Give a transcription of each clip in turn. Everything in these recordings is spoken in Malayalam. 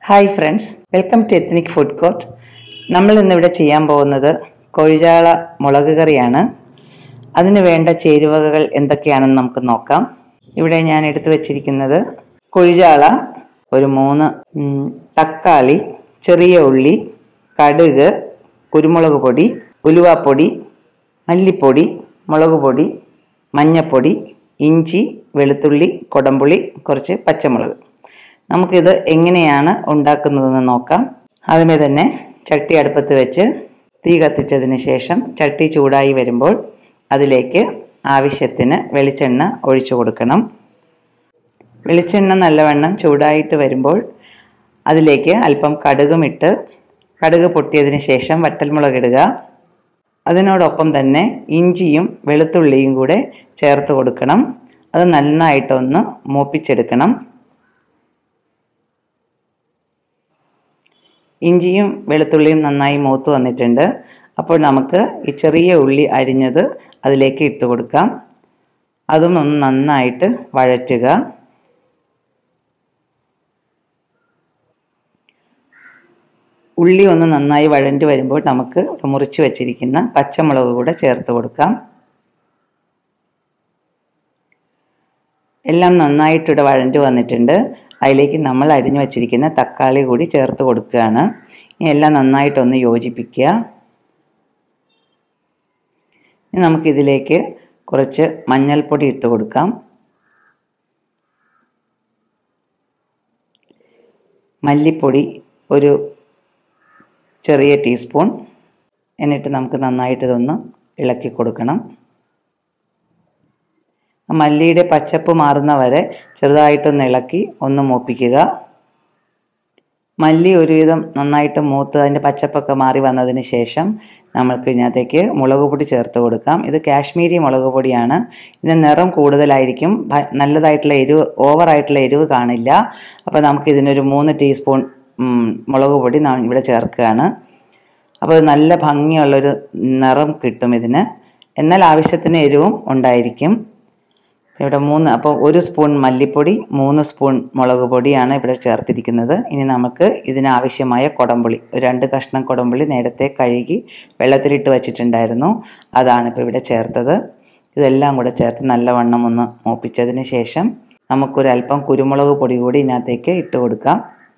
hi friends welcome to ethnic food court നമ്മൾ ഇന്നിവിടെ ചെയ്യാൻ പോകുന്നത് കൊഴിജാള മുളക് കറിയാണ് അതിന് വേണ്ട ചേരുവകൾ എന്തൊക്കെയാണെന്ന് നമുക്ക് നോക്കാം ഇവിടെ ഞാൻ എടുത്തു വച്ചിരിക്കുന്നത് കൊഴിജാള ഒരു മൂന്ന് ഉം, തക്കാളി ചെറിയ ഉള്ളി കടുക് കുരുമുളക് പൊടി ഉലുവാപ്പൊടി മല്ലിപ്പൊടി മുളക് പൊടി മഞ്ഞപ്പൊടി ഇഞ്ചി വെളുത്തുള്ളി കൊടമ്പുളി കുറച്ച് പച്ചമുളക് നമുക്കിത് എങ്ങനെയാണ് ഉണ്ടാക്കുന്നതെന്ന് നോക്കാം ആദ്യമേ തന്നെ ചട്ടി അടുപ്പത്ത് വെച്ച് തീ കത്തിച്ചതിന് ശേഷം ചട്ടി ചൂടായി വരുമ്പോൾ അതിലേക്ക് ആവശ്യത്തിന് വെളിച്ചെണ്ണ ഒഴിച്ചു കൊടുക്കണം വെളിച്ചെണ്ണ നല്ലവണ്ണം ചൂടായിട്ട് വരുമ്പോൾ അതിലേക്ക് അല്പം കടുകും ഇട്ട് കടുക് പൊട്ടിയതിന് ശേഷം വറ്റൽമുളക് ഇടുക അതിനോടൊപ്പം തന്നെ ഇഞ്ചിയും വെളുത്തുള്ളിയും കൂടെ ചേർത്ത് കൊടുക്കണം അത് നന്നായിട്ടൊന്ന് മൂപ്പിച്ചെടുക്കണം ഇഞ്ചിയും വെളുത്തുള്ളിയും നന്നായി മൂത്ത് വന്നിട്ടുണ്ട് അപ്പോൾ നമുക്ക് ഈ ചെറിയ ഉള്ളി അരിഞ്ഞത് അതിലേക്ക് ഇട്ട് കൊടുക്കാം അതും ഒന്ന് നന്നായിട്ട് വഴറ്റുക ഉള്ളി ഒന്ന് നന്നായി വഴണ്ട് വരുമ്പോൾ നമുക്ക് മുറിച്ച് വെച്ചിരിക്കുന്ന പച്ചമുളക് കൂടെ ചേർത്ത് കൊടുക്കാം എല്ലാം നന്നായിട്ടിവിടെ വഴണ്ട് വന്നിട്ടുണ്ട് അതിലേക്ക് നമ്മൾ അരിഞ്ഞു വച്ചിരിക്കുന്ന തക്കാളി കൂടി ചേർത്ത് കൊടുക്കുകയാണ് ഇനി എല്ലാം നന്നായിട്ടൊന്ന് യോജിപ്പിക്കുക ഇനി നമുക്കിതിലേക്ക് കുറച്ച് മഞ്ഞൾപ്പൊടി ഇട്ട് കൊടുക്കാം മല്ലിപ്പൊടി ഒരു ചെറിയ ടീസ്പൂൺ എന്നിട്ട് നമുക്ക് നന്നായിട്ട് ഇതൊന്ന് ഇളക്കി കൊടുക്കണം മല്ലിയുടെ പച്ചപ്പ് മാറുന്ന വരെ ചെറുതായിട്ടൊന്ന് ഇളക്കി ഒന്ന് മൂപ്പിക്കുക മല്ലി ഒരുവിധം നന്നായിട്ട് മൂത്ത് അതിൻ്റെ പച്ചപ്പൊക്കെ മാറി വന്നതിന് ശേഷം നമ്മൾക്ക് ഇതിനകത്തേക്ക് മുളക് പൊടി ചേർത്ത് കൊടുക്കാം ഇത് കാശ്മീരി മുളക് പൊടിയാണ് ഇതിന് നിറം കൂടുതലായിരിക്കും ഭ- നല്ലതായിട്ടുള്ള എരിവ് ഓവറായിട്ടുള്ള എരിവ് കാണില്ല അപ്പോൾ നമുക്ക് ഇതിനൊരു മൂന്ന് ടീസ്പൂൺ ഉം, മുളക് പൊടി നാം ഇവിടെ ചേർക്കുകയാണ് അപ്പോൾ ഇത് നല്ല ഭംഗിയുള്ളൊരു നിറം കിട്ടും ഇതിന് എന്നാൽ ആവശ്യത്തിന് എരിവും ഉണ്ടായിരിക്കും ഇവിടെ മൂന്ന് അപ്പോൾ ഒരു സ്പൂൺ മല്ലിപ്പൊടി മൂന്ന് സ്പൂൺ മുളക് പൊടിയാണ് ഇവിടെ ചേർത്തിരിക്കുന്നത് ഇനി നമുക്ക് ഇതിനാവശ്യമായ കൊടമ്പുളി ഒരു രണ്ട് കഷ്ണം കൊടമ്പുളി നേരത്തെ കഴുകി വെള്ളത്തിലിട്ട് വച്ചിട്ടുണ്ടായിരുന്നു അതാണ് ഇപ്പോൾ ഇവിടെ ചേർത്തത് ഇതെല്ലാം കൂടെ ചേർത്ത് നല്ലവണ്ണം ഒന്ന് മൂപ്പിച്ചതിന് ശേഷം നമുക്കൊരു അല്പം കുരുമുളക് പൊടി കൂടി ഇതിനകത്തേക്ക് ഇട്ട് കൊടുക്കാം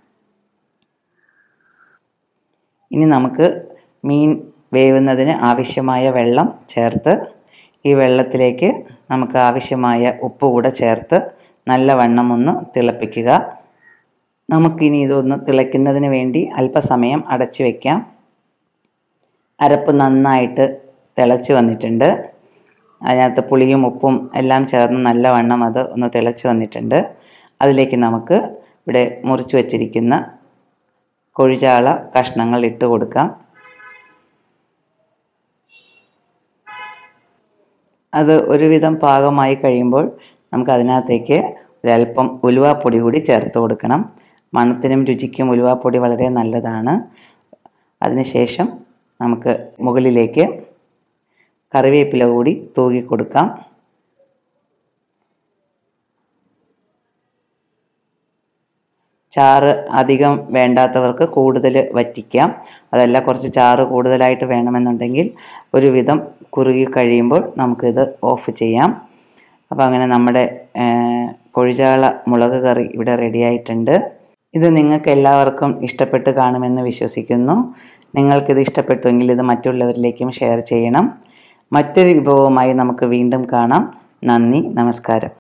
ഇനി നമുക്ക് മീൻ വേവുന്നതിന് ആവശ്യമായ വെള്ളം ചേർത്ത് ഈ വെള്ളത്തിലേക്ക് നമുക്ക് ആവശ്യമായ ഉപ്പ് കൂടെ ചേർത്ത് നല്ലവണ്ണം ഒന്ന് തിളപ്പിക്കുക നമുക്കിനി ഇതൊന്ന് തിളയ്ക്കുന്നതിന് വേണ്ടി അല്പസമയം അടച്ചു വയ്ക്കാം അരപ്പ് നന്നായിട്ട് തിളച്ച് വന്നിട്ടുണ്ട് അതിനകത്ത് പുളിയും ഉപ്പും എല്ലാം ചേർന്ന് നല്ലവണ്ണം അത് ഒന്ന് തിളച്ച് വന്നിട്ടുണ്ട് അതിലേക്ക് നമുക്ക് ഇവിടെ മുറിച്ച് വച്ചിരിക്കുന്ന കൊഴിചാള കഷ്ണങ്ങൾ ഇട്ട് കൊടുക്കാം അത് ഒരുവിധം പാകമായി കഴിയുമ്പോൾ നമുക്ക് അതിനകത്തേക്ക് ഒരല്പം ഉലുവാപ്പൊടി കൂടി ചേർത്ത് കൊടുക്കണം മണത്തിനും രുചിക്കും ഉലുവാപ്പൊടി വളരെ നല്ലതാണ് അതിനുശേഷം നമുക്ക് മുകളിലേക്ക് കറിവേപ്പില കൂടി തൂകി കൊടുക്കാം ചാറ് അധികം വേണ്ടാത്തവർക്ക് കൂടുതൽ വറ്റിക്കാം അതല്ല കുറച്ച് ചാറ് കൂടുതലായിട്ട് വേണമെന്നുണ്ടെങ്കിൽ ഒരുവിധം കുറുകി കഴിയുമ്പോൾ നമുക്കിത് ഓഫ് ചെയ്യാം അപ്പോൾ അങ്ങനെ നമ്മുടെ ഏഹ്, കൊഴിചാള മുളക് കറി ഇവിടെ റെഡി ആയിട്ടുണ്ട് ഇത് നിങ്ങൾക്ക് എല്ലാവർക്കും ഇഷ്ടപ്പെട്ട് കാണുമെന്ന് വിശ്വസിക്കുന്നു നിങ്ങൾക്കിത് ഇഷ്ടപ്പെട്ടുവെങ്കിൽ ഇത് മറ്റുള്ളവരിലേക്കും ഷെയർ ചെയ്യണം മറ്റൊരു വിഭവവുമായി നമുക്ക് വീണ്ടും കാണാം നന്ദി നമസ്കാരം